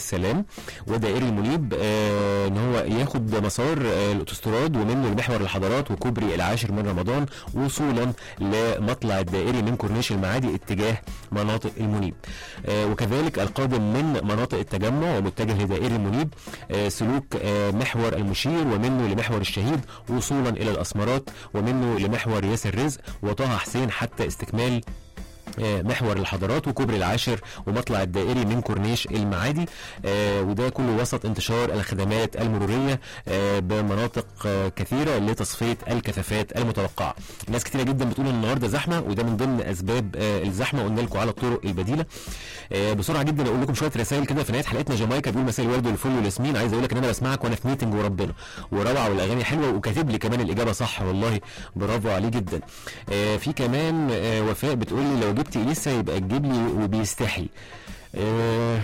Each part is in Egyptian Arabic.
السلام ودائري المنيب آه ان هو ياخد مسار آه الاوتوستراد ومنه لمحور الحضارات وكوبري العاشر من رمضان وصولا لمطلع الدائري من كورنيش المعادي اتجاه مناطق المنيب آه وكذلك القادم من مناطق التجمع ومتجه لدائري المنيب آه سلوك آه محور المشير ومنه لمحور الشهيد وصولا الى الاسمرات ومنه لمحور ياسر رزق وطه حسين حتى استكمال آه، محور الحضارات وكوبري العاشر ومطلع الدائري من كورنيش المعادي آه، وده كله وسط انتشار الخدمات المروريه آه، بمناطق آه، كثيره لتصفيه الكثافات المتوقعه. ناس كثيره جدا بتقول ان النهارده زحمه وده من ضمن اسباب آه، الزحمه قلنا لكم على الطرق البديله. آه، بسرعه جدا اقول لكم شويه رسائل كده في نهايه حلقتنا جامايكا بيقول مساء الورد والفل والياسمين عايز اقول لك ان انا بسمعك وانا في ميتنج وربنا وروعه والاغاني حلوه وكاتب لي كمان الاجابه صح والله برافو عليه جدا. آه، في كمان آه، وفاء بتقول لي لو جبت اليسا يبقى تجيب لي وبيستحي آه،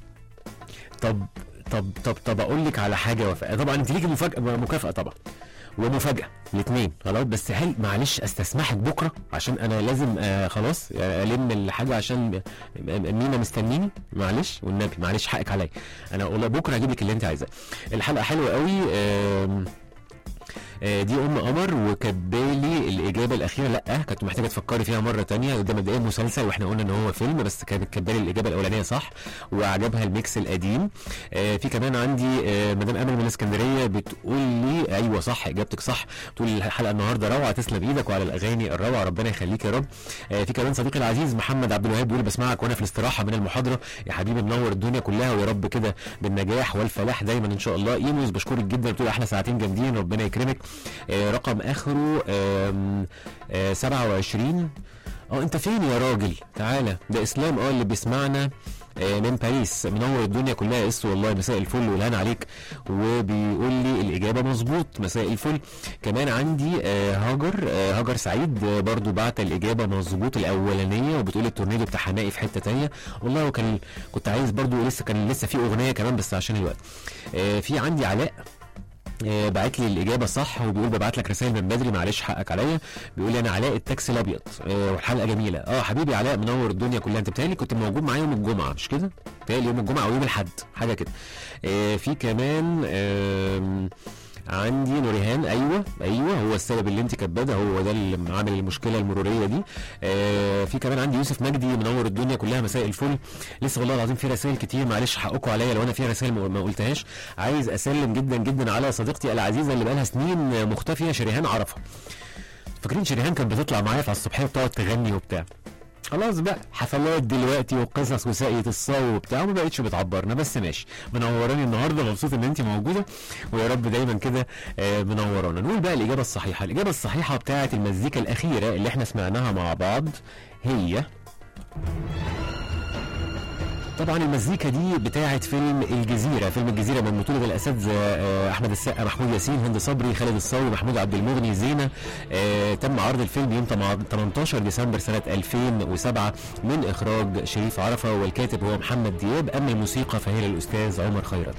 طب طب طب طب اقول لك على حاجه يا وفاء طبعا انت ليكي مفاجاه مكافاه طبعا ومفاجاه الاثنين خلاص بس هل معلش استسمحك بكره عشان انا لازم آه خلاص يعني الم الحاجه عشان م- م- مينا مستنيني معلش والنبي معلش حقك عليا انا والله بكره هجيب لك اللي انت عايزاه الحلقه حلوه قوي آم، آه، دي ام قمر وكاتبالي الاجابه الاخيره لا كانت محتاجه تفكري فيها مره تانية ده مبدئيا مسلسل واحنا قلنا ان هو فيلم بس كانت كاتبالي الاجابه الاولانيه صح وعجبها الميكس القديم آه، في كمان عندي آه، مدام امل من اسكندريه بتقول لي ايوه صح اجابتك صح تقول الحلقه النهارده روعه تسلم ايدك وعلى الاغاني الروعه ربنا يخليك يا رب آه، في كمان صديقي العزيز محمد عبد الوهاب بيقول بسمعك وانا في الاستراحه من المحاضره يا حبيبي منور الدنيا كلها ويا رب كده بالنجاح والفلاح دايما ان شاء الله ايموز بشكرك جدا بتقول احلى ساعتين جامدين ربنا يكرمك آه، رقم اخره آم، آه، 27 اه انت فين يا راجل تعالى ده اسلام اه اللي بيسمعنا آه، من باريس منور الدنيا كلها يا اس والله مساء الفل والهنا عليك وبيقول لي الاجابه مظبوط مساء الفل كمان عندي آه، هاجر آه، هاجر سعيد آه، برضو بعت الاجابه مظبوط الاولانيه وبتقول التورنيدو بتاع حمائي في حته تانية والله وكان كنت عايز برضو لسه كان لسه في اغنيه كمان بس عشان الوقت آه، في عندي علاء آه، بعت لي الاجابه صح وبيقول ببعت لك رسائل من بدري معلش حقك عليا بيقول لي انا علاء التاكسي الابيض آه، والحلقه جميله اه حبيبي علاء منور الدنيا كلها انت بتهيألي كنت موجود معايا يوم الجمعه مش كده؟ بتهيألي يوم الجمعه او يوم الاحد حاجه كده آه، في كمان آم، عندي نوريهان ايوه ايوه هو السبب اللي انت كاتباه ده هو ده اللي عامل المشكله المروريه دي آه في كمان عندي يوسف مجدي منور الدنيا كلها مساء الفل لسه والله العظيم في رسائل كتير معلش حقكم عليا لو انا في رسائل ما ما قلتهاش عايز اسلم جدا جدا على صديقتي العزيزه اللي بقالها سنين مختفيه شريهان عرفه فاكرين شريهان كانت بتطلع معايا في على الصبحيه وبتقعد تغني وبتاع خلاص بقى حفلات دلوقتي وقصص وساقية الصو وبتاع وما بقتش بتعبرنا بس ماشي منوراني النهارده مبسوط ان انت موجوده ويا رب دايما كده آه، منورانا نقول بقى الاجابه الصحيحه الاجابه الصحيحه بتاعه المزيكا الاخيره اللي احنا سمعناها مع بعض هي طبعا المزيكا دي بتاعه فيلم الجزيره فيلم الجزيره من بطوله الاساتذه آه، احمد السقا محمود ياسين هند صبري خالد الصاوي محمود عبد المغني زينه آه، تم عرض الفيلم يوم 18 ديسمبر سنه 2007 من اخراج شريف عرفه والكاتب هو محمد دياب اما الموسيقى فهي للاستاذ عمر خيرت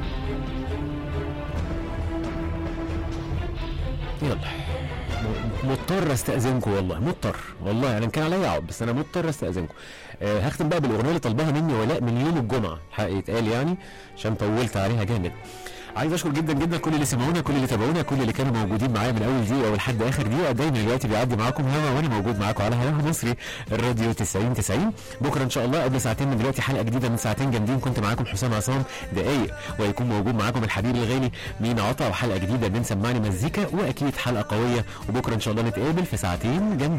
يلا م- مضطر استاذنكم والله مضطر والله انا إن كان عليا اقعد بس انا مضطر استاذنكم أه هختم بقى بالاغنيه اللي طلبها مني ولاء من يوم الجمعه حق يتقال يعني عشان طولت عليها جامد عايز اشكر جدا جدا كل اللي سمعونا كل اللي تابعونا كل اللي كانوا موجودين معايا من اول دقيقه ولحد اخر دقيقه دايما الوقت بيعدي معاكم هوا وانا موجود معاكم على هوا مصري الراديو 90 90 بكره ان شاء الله قبل ساعتين من دلوقتي حلقه جديده من ساعتين جامدين كنت معاكم حسام عصام دقايق ويكون موجود معاكم الحبيب الغالي مين عطا وحلقه جديده من سمعني مزيكا واكيد حلقه قويه وبكره ان شاء الله نتقابل في ساعتين جامدين